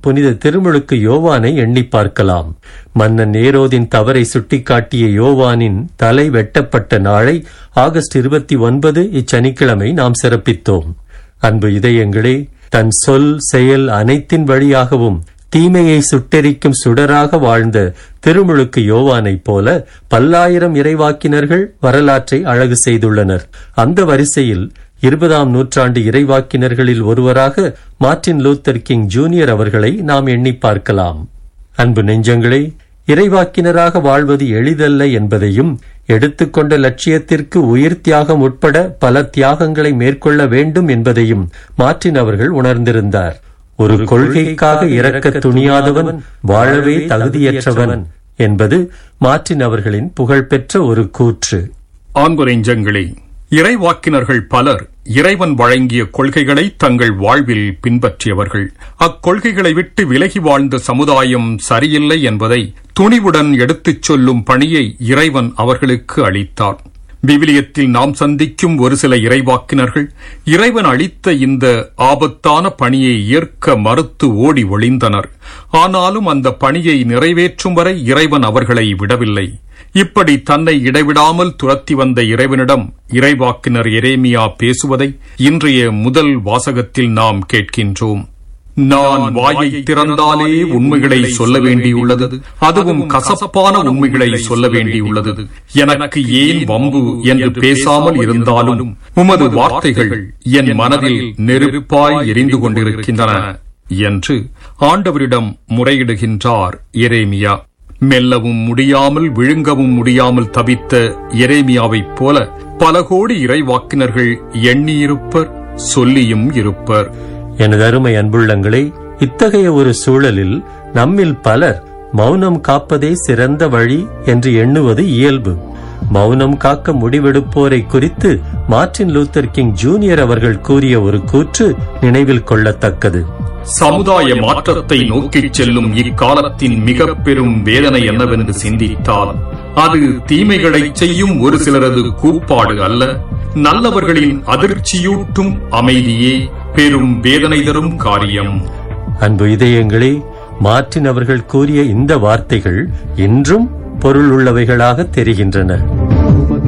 புனித திருமுழுக்கு யோவானை எண்ணிப் பார்க்கலாம் மன்னன் ஏரோதின் தவறை சுட்டிக்காட்டிய யோவானின் தலை வெட்டப்பட்ட நாளை ஆகஸ்ட் இருபத்தி ஒன்பது இச்சனிக்கிழமை நாம் சிறப்பித்தோம் அன்பு இதயங்களே தன் சொல் செயல் அனைத்தின் வழியாகவும் தீமையை சுட்டெரிக்கும் சுடராக வாழ்ந்த திருமுழுக்கு யோவானைப் போல பல்லாயிரம் இறைவாக்கினர்கள் வரலாற்றை அழகு செய்துள்ளனர் அந்த வரிசையில் இருபதாம் நூற்றாண்டு இறைவாக்கினர்களில் ஒருவராக மார்ட்டின் லூத்தர் கிங் ஜூனியர் அவர்களை நாம் எண்ணிப் பார்க்கலாம் அன்பு நெஞ்சங்களே இறைவாக்கினராக வாழ்வது எளிதல்ல என்பதையும் எடுத்துக்கொண்ட லட்சியத்திற்கு உயிர் தியாகம் உட்பட பல தியாகங்களை மேற்கொள்ள வேண்டும் என்பதையும் மார்ட்டின் அவர்கள் உணர்ந்திருந்தார் ஒரு கொள்கைக்காக இறக்க துணியாதவன் வாழவே தகுதியற்றவன் என்பது மார்ட்டின் அவர்களின் புகழ்பெற்ற ஒரு கூற்று ஆண்கு நெஞ்சங்களே இறைவாக்கினர்கள் பலர் இறைவன் வழங்கிய கொள்கைகளை தங்கள் வாழ்வில் பின்பற்றியவர்கள் அக்கொள்கைகளை விட்டு விலகி வாழ்ந்த சமுதாயம் சரியில்லை என்பதை துணிவுடன் எடுத்துச் சொல்லும் பணியை இறைவன் அவர்களுக்கு அளித்தார் விவிலியத்தில் நாம் சந்திக்கும் ஒரு சில இறைவாக்கினர்கள் இறைவன் அளித்த இந்த ஆபத்தான பணியை ஏற்க மறுத்து ஓடி ஒளிந்தனர் ஆனாலும் அந்த பணியை நிறைவேற்றும் வரை இறைவன் அவர்களை விடவில்லை இப்படி தன்னை இடைவிடாமல் துரத்தி வந்த இறைவனிடம் இறைவாக்கினர் எரேமியா பேசுவதை இன்றைய முதல் வாசகத்தில் நாம் கேட்கின்றோம் நான் வாயை திறந்தாலே உண்மைகளை சொல்ல வேண்டியுள்ளது அதுவும் கசப்பான உண்மைகளை சொல்ல வேண்டியுள்ளது எனக்கு ஏன் வம்பு என்று பேசாமல் இருந்தாலும் உமது வார்த்தைகள் என் மனதில் நெருப்பாய் எரிந்து கொண்டிருக்கின்றன என்று ஆண்டவரிடம் முறையிடுகின்றார் எரேமியா மெல்லவும் முடியாமல் விழுங்கவும் முடியாமல் தவித்த எரேமியாவைப் போல பல கோடி இறைவாக்கினர்கள் எண்ணியிருப்பர் சொல்லியும் இருப்பர் எனது அருமை அன்புள்ளங்களே இத்தகைய ஒரு சூழலில் நம்மில் பலர் மௌனம் காப்பதே சிறந்த வழி என்று எண்ணுவது இயல்பு மௌனம் காக்க முடிவெடுப்போரை குறித்து மார்ட்டின் லூத்தர் கிங் ஜூனியர் அவர்கள் கூறிய ஒரு கூற்று நினைவில் கொள்ளத்தக்கது சமுதாய மாற்றத்தை நோக்கிச் செல்லும் இக்காலத்தின் மிக பெரும் வேதனை என்னவென்று சிந்தித்தால் அது தீமைகளை செய்யும் ஒரு சிலரது கூப்பாடு அல்ல நல்லவர்களின் அதிர்ச்சியூட்டும் அமைதியே பெரும் வேதனை தரும் காரியம் அன்பு இதயங்களே மார்ட்டின் அவர்கள் கூறிய இந்த வார்த்தைகள் இன்றும் பொருள் உள்ளவைகளாக தெரிகின்றன